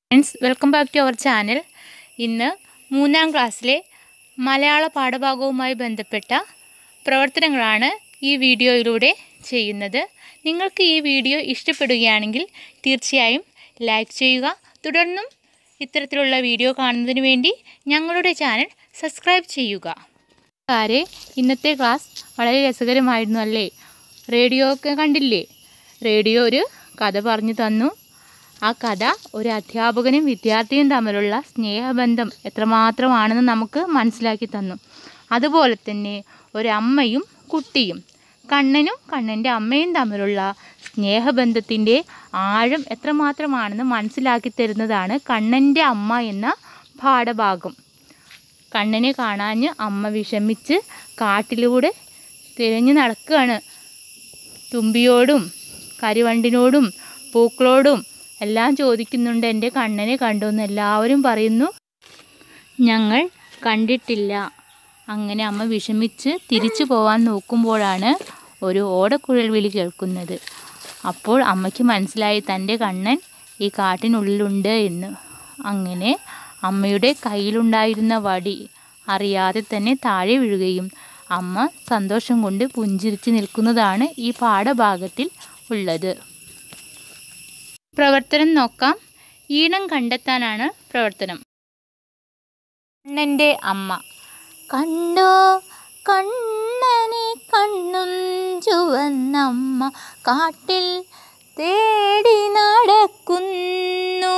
friends welcome back to our channel ഇന്ന് മൂന്നാം ക്ലാസ്സിലെ മലയാള പാഠഭാഗവുമായി ബന്ധപ്പെട്ട പ്രവർത്തനങ്ങളാണ് ഈ വീഡിയോയിലൂടെ ചെയ്യുന്നത് നിങ്ങൾക്ക് ഈ വീഡിയോ ഇഷ്ടപ്പെടുകയാണെങ്കിൽ തീർച്ചയായും ലൈക്ക് ചെയ്യുക തുടർന്നും ഇത്തരത്തിലുള്ള വീഡിയോ കാണുന്നതിന് വേണ്ടി ഞങ്ങളുടെ ചാനൽ സബ്സ്ക്രൈബ് ചെയ്യുക കാരെ ഇന്നത്തെ ക്ലാസ് വളരെ രസകരമായിരുന്നു അല്ലേ റേഡിയോ ഒക്കെ കണ്ടില്ലേ റേഡിയോ ഒരു കഥ പറഞ്ഞു തന്നു ആ കഥ ഒരു അധ്യാപകനും വിദ്യാർത്ഥിയും തമ്മിലുള്ള സ്നേഹബന്ധം എത്രമാത്രമാണെന്ന് നമുക്ക് മനസ്സിലാക്കി തന്നു അതുപോലെ തന്നെ ഒരമ്മയും കുട്ടിയും കണ്ണനും കണ്ണൻ്റെ അമ്മയും തമ്മിലുള്ള സ്നേഹബന്ധത്തിൻ്റെ ആഴം എത്രമാത്രമാണെന്ന് മനസ്സിലാക്കി തരുന്നതാണ് കണ്ണൻ്റെ അമ്മ എന്ന പാഠഭാഗം കണ്ണനെ കാണാഞ്ഞ് അമ്മ വിഷമിച്ച് കാട്ടിലൂടെ തിരഞ്ഞു നടക്കുകയാണ് തുമ്പിയോടും കരിവണ്ടിനോടും പൂക്കളോടും എല്ലാം ചോദിക്കുന്നുണ്ട് എൻ്റെ കണ്ണനെ കണ്ടുവന്ന് എല്ലാവരും പറയുന്നു ഞങ്ങൾ കണ്ടിട്ടില്ല അങ്ങനെ അമ്മ വിഷമിച്ച് തിരിച്ചു പോവാൻ നോക്കുമ്പോഴാണ് ഒരു ഓടക്കുഴൽ വിളി കേൾക്കുന്നത് അപ്പോൾ അമ്മയ്ക്ക് മനസ്സിലായി തൻ്റെ കണ്ണൻ ഈ കാട്ടിനുള്ളിലുണ്ട് എന്ന് അങ്ങനെ അമ്മയുടെ കയ്യിലുണ്ടായിരുന്ന വടി അറിയാതെ തന്നെ താഴെ വീഴുകയും അമ്മ സന്തോഷം കൊണ്ട് പുഞ്ചിരിച്ച് നിൽക്കുന്നതാണ് ഈ പാഠഭാഗത്തിൽ ഉള്ളത് പ്രവർത്തനം നോക്കാം ഈണം കണ്ടെത്താനാണ് പ്രവർത്തനം കണ്ണൻ്റെ അമ്മ കണ്ടോ കണ്ണനെ കണ്ണും ചുവന്നമ്മ കാട്ടിൽ തേടി നടക്കുന്നു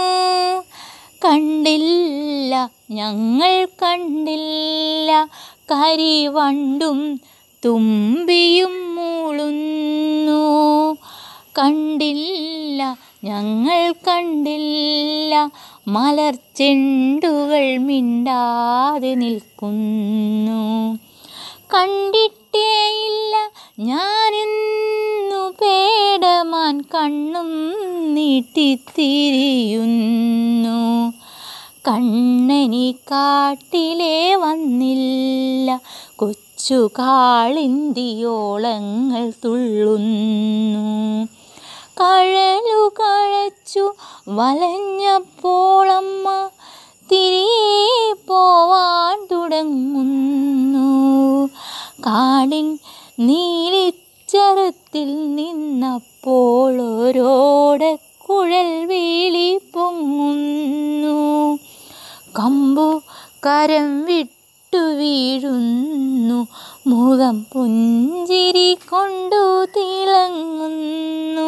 കണ്ടില്ല ഞങ്ങൾ കണ്ടില്ല കരിവണ്ടും തുമ്പിയും മൂളുന്നു കണ്ടില്ല ഞങ്ങൾ കണ്ടില്ല മലർച്ചെണ്ടുകൾ മിണ്ടാതെ നിൽക്കുന്നു കണ്ടിട്ടേയില്ല ഞാനെന്നു പേടമാൻ കണ്ണും നീട്ടിത്തിരിയുന്നു കണ്ണനി കാട്ടിലേ വന്നില്ല കൊച്ചു കാളിന്തിയോളങ്ങൾ തുള്ളുന്നു കഴലു കഴച്ചു വലഞ്ഞപ്പോളമ്മ തിരികെ പോവാൻ തുടങ്ങുന്നു കാടിൻ നീലിച്ചരത്തിൽ നിന്നപ്പോൾ ഓരോടെ കുഴൽ വീളി പൊങ്ങുന്നു കമ്പു കരം വിട്ടു വീഴുന്നു മുഖം പുഞ്ചിരി കൊണ്ടു തിളങ്ങുന്നു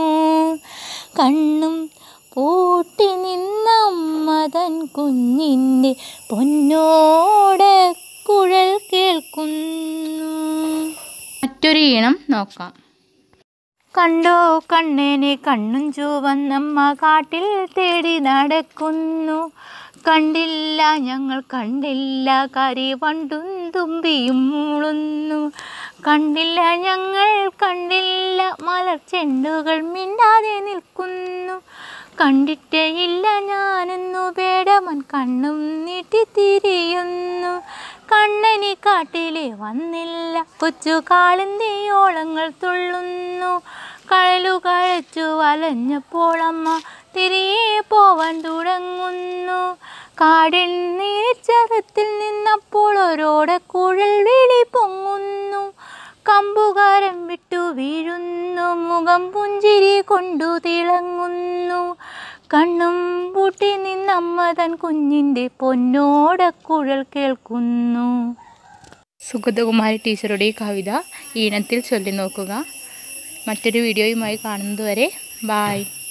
കണ്ണും പൂട്ടി നിന്നമ്മതൻ കുഞ്ഞിൻ്റെ പൊന്നോടെ കുഴൽ കേൾക്കുന്നു മറ്റൊരു ഈണം നോക്കാം കണ്ടോ കണ്ണനെ കണ്ണും ചുവന്നമ്മ കാട്ടിൽ തേടി നടക്കുന്നു കണ്ടില്ല ഞങ്ങൾ കണ്ടില്ല കരി വണ്ടും തുമ്പിയും മൂളുന്നു കണ്ടില്ല ഞങ്ങൾ കണ്ടില്ല മലർച്ചെണ്ടുകൾ മിണ്ടാതെ നിൽക്കുന്നു കണ്ടിട്ടേയില്ല ഞാനെന്നു പേടമൻ കണ്ണും നീട്ടിത്തിരിയുന്നു കണ്ണനി കാട്ടിലെ വന്നില്ല കൊച്ചു കാളിന്തിയോളങ്ങൾ തുള്ളുന്നു കഴലു കഴച്ചു വലഞ്ഞപ്പോൾ അമ്മ തിരികെ പോവാൻ തുടങ്ങുന്നു കാടിൻ നീച്ചരത്തിൽ നിന്നപ്പോൾ ഒരോടെ കുഴൽ വിളി പൊങ്ങുന്നു കമ്പുകാരം വിട്ടു വീഴുന്നു മുഖം പുഞ്ചിരി കൊണ്ടു തിളങ്ങുന്നു കണ്ണും പൂട്ടി നിന്നമ്മ തൻ കുഞ്ഞിൻ്റെ പൊന്നോടക്കുഴൽ കേൾക്കുന്നു സുഗതകുമാരി ടീച്ചറുടെ ഈ കവിത ഈണത്തിൽ ചൊല്ലി നോക്കുക മറ്റൊരു വീഡിയോയുമായി കാണുന്നതുവരെ ബായ്